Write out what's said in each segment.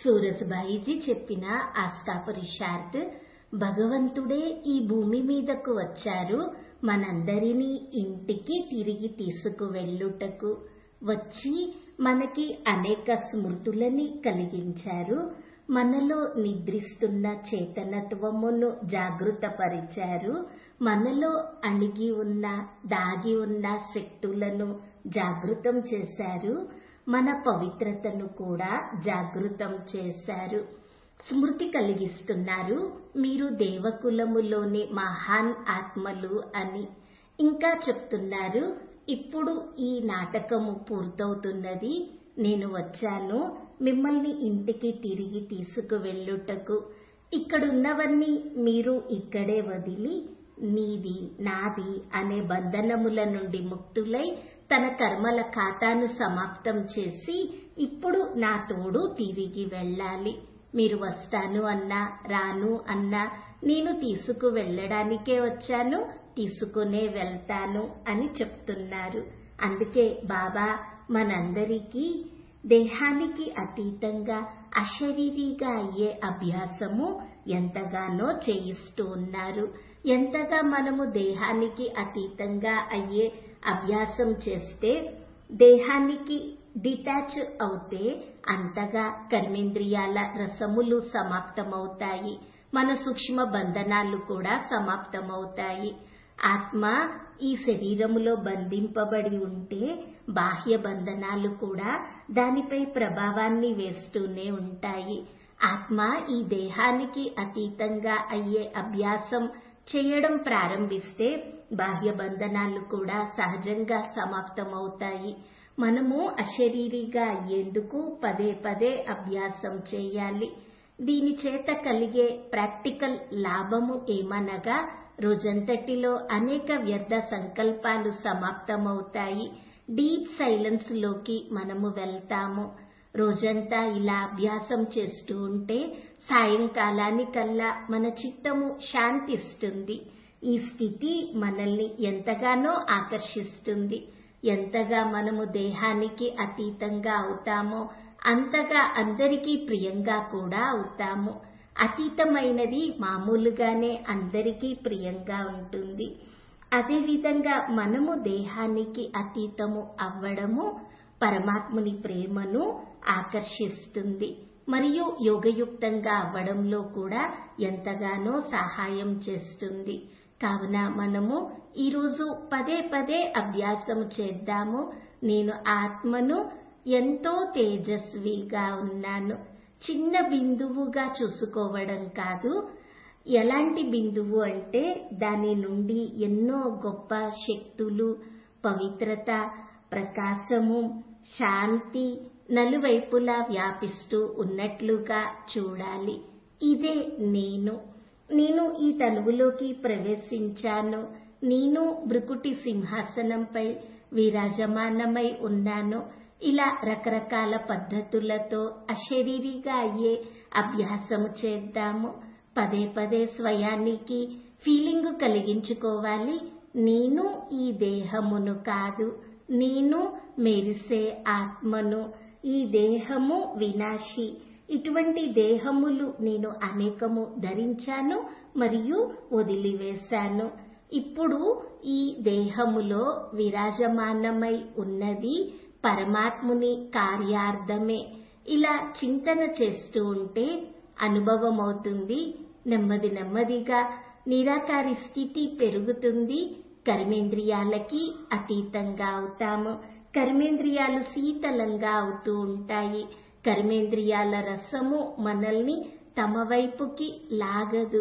సూరజ్భాయిజీ చెప్పిన ఆస్కా పురుషార్థ్ భగవంతుడే ఈ భూమి మీదకు వచ్చారు మనందరినీ ఇంటికి తిరిగి తీసుకువెళ్ళుటకు వచ్చి మనకి అనేక స్మృతులని కలిగించారు మనలో నిద్రిస్తున్న చేతనత్వమును జాగృతపరిచారు మనలో అణిగి ఉన్న దాగి ఉన్న శక్తులను జాగృతం చేశారు మన పవిత్రతను కూడా జాగృతం చేశారు స్మృతి కలిగిస్తున్నారు మీరు దేవకులములోని మహాన్ ఆత్మలు అని ఇంకా చెప్తున్నారు ఇప్పుడు ఈ నాటకము పూర్తవుతున్నది నేను వచ్చాను మిమ్మల్ని ఇంటికి తిరిగి తీసుకువెళ్ళుటకు ఇక్కడున్నవన్నీ మీరు ఇక్కడే వదిలి నీది నాది అనే బంధనముల నుండి ముక్తులై తన కర్మల ఖాతాను సమాప్తం చేసి ఇప్పుడు నా తోడు తిరిగి వెళ్ళాలి మీరు వస్తాను అన్నా రాను అన్నా నేను తీసుకు వెళ్ళడానికే వచ్చాను తీసుకునే వెళ్తాను అని చెప్తున్నారు అందుకే బాబా మనందరికీ దేహానికి అతీతంగా అశరీరిగా అయ్యే అభ్యాసము ఎంతగానో చేయిస్తూ ఉన్నారు ఎంతగా మనము దేహానికి అతీతంగా అయ్యే అభ్యాసం చేస్తే దేహానికి డిటాచ్ అవుతే అంతగా కర్మేంద్రియాల రసములు సమాప్తమవుతాయి మన సూక్ష్మ బంధనాలు కూడా సమాప్తమవుతాయి ఆత్మ ఈ శరీరములో బంధింపబడి ఉంటే బాహ్య బంధనాలు కూడా దానిపై ప్రభావాన్ని వేస్తూనే ఉంటాయి ఆత్మ ఈ దేహానికి అతీతంగా అయ్యే అభ్యాసం చేయడం ప్రారంభిస్తే బాహ్య బంధనాలు కూడా సహజంగా సమాప్తమవుతాయి మనము అశరీరిగా అయ్యేందుకు పదే పదే అభ్యాసం చేయాలి దీని చేత కలిగే ప్రాక్టికల్ లాభము ఏమనగా రోజంతటిలో అనేక వ్యర్థ సంకల్పాలు సమాప్తమవుతాయి డీప్ సైలెన్స్ లోకి మనము వెళ్తాము రోజంతా ఇలా అభ్యాసం చేస్తూ ఉంటే సాయంకాలానికల్లా మన చిత్తము శాంతిస్తుంది ఈ స్థితి మనల్ని ఎంతగానో ఆకర్షిస్తుంది ఎంతగా మనము దేహానికి అతీతంగా అవుతామో అంతగా అందరికీ ప్రియంగా కూడా అవుతాము అతీతమైనది మామూలుగానే అందరికీ ప్రియంగా ఉంటుంది అదేవిధంగా మనము దేహానికి అతీతము అవ్వడము పరమాత్ముని ప్రేమను ఆకర్షిస్తుంది మరియు యోగయుక్తంగా అవ్వడంలో కూడా ఎంతగానో సహాయం చేస్తుంది కావున మనము ఈరోజు పదే పదే అభ్యాసం చేద్దాము నేను ఆత్మను ఎంతో తేజస్విగా ఉన్నాను చిన్న బిందువుగా చూసుకోవడం కాదు ఎలాంటి బిందువు అంటే దాని నుండి ఎన్నో గొప్ప శక్తులు పవిత్రత ప్రకాశము శాంతి నలువైపులా వ్యాపిస్తూ ఉన్నట్లుగా చూడాలి ఇదే నేను నేను ఈ తనువులోకి ప్రవేశించాను నేను భృకుటి సింహాసనంపై విరాజమానమై ఉన్నాను ఇలా రకరకాల పద్ధతులతో అశరీరిగా అయ్యే అభ్యాసము చేద్దాము పదే పదే స్వయానికి ఫీలింగ్ కలిగించుకోవాలి నేను ఈ దేహమును కాదు నేను మెరిసే ఆత్మను ఈ దేహము వినాశి ఇటువంటి దేహములు నేను అనేకము ధరించాను మరియు వదిలివేశాను ఇప్పుడు ఈ దేహములో విరాజమానమై ఉన్నది పరమాత్ముని కార్యార్థమే ఇలా చింతన చేస్తూ ఉంటే అనుభవం అవుతుంది నెమ్మది నెమ్మదిగా నిరాకారి స్థితి పెరుగుతుంది కర్మేంద్రియాలకి అతీతంగా అవుతాము కర్మేంద్రియాలు శీతలంగా అవుతూ ఉంటాయి కర్మేంద్రియాల రసము మనల్ని తమ వైపుకి లాగదు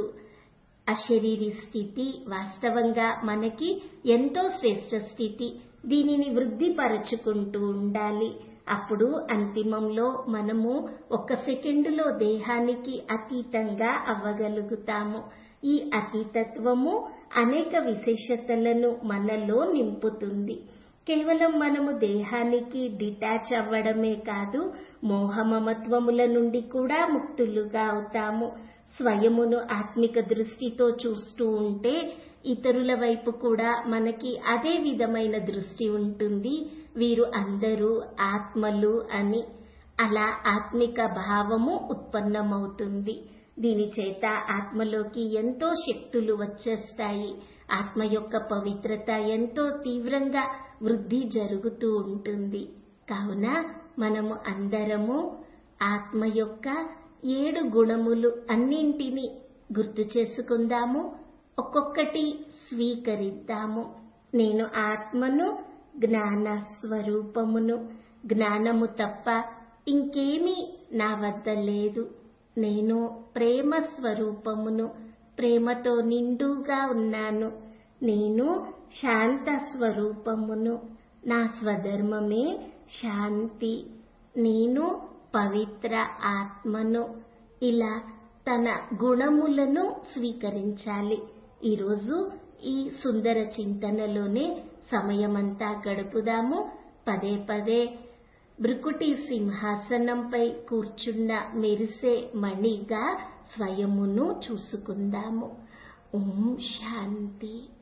అశరీరి స్థితి వాస్తవంగా మనకి ఎంతో శ్రేష్ట స్థితి దీనిని వృద్ధిపరచుకుంటూ ఉండాలి అప్పుడు అంతిమంలో మనము ఒక సెకండులో దేహానికి అతీతంగా అవ్వగలుగుతాము ఈ అతీతత్వము అనేక విశేషతలను మనలో నింపుతుంది కేవలం మనము దేహానికి డిటాచ్ అవ్వడమే కాదు మోహమమత్వముల నుండి కూడా ముక్తులుగా అవుతాము స్వయమును ఆత్మిక దృష్టితో చూస్తూ ఉంటే ఇతరుల వైపు కూడా మనకి అదే విధమైన దృష్టి ఉంటుంది వీరు అందరూ ఆత్మలు అని అలా ఆత్మిక భావము ఉత్పన్నమవుతుంది దీని చేత ఆత్మలోకి ఎంతో శక్తులు వచ్చేస్తాయి ఆత్మ యొక్క పవిత్రత ఎంతో తీవ్రంగా వృద్ధి జరుగుతూ ఉంటుంది కావున మనము అందరము ఆత్మ యొక్క ఏడు గుణములు అన్నింటినీ గుర్తు చేసుకుందాము ఒక్కొక్కటి స్వీకరిద్దాము నేను ఆత్మను జ్ఞాన స్వరూపమును జ్ఞానము తప్ప ఇంకేమీ నా వద్ద లేదు నేను ప్రేమ స్వరూపమును ప్రేమతో నిండుగా ఉన్నాను నేను శాంత స్వరూపమును నా స్వధర్మమే శాంతి నేను పవిత్ర ఆత్మను ఇలా తన గుణములను స్వీకరించాలి ఈరోజు ఈ సుందర చింతనలోనే సమయమంతా గడుపుదాము పదే పదే భృకుటి సింహాసనంపై కూర్చున్న మెరిసే మణిగా స్వయమును చూసుకుందాము ఓం శాంతి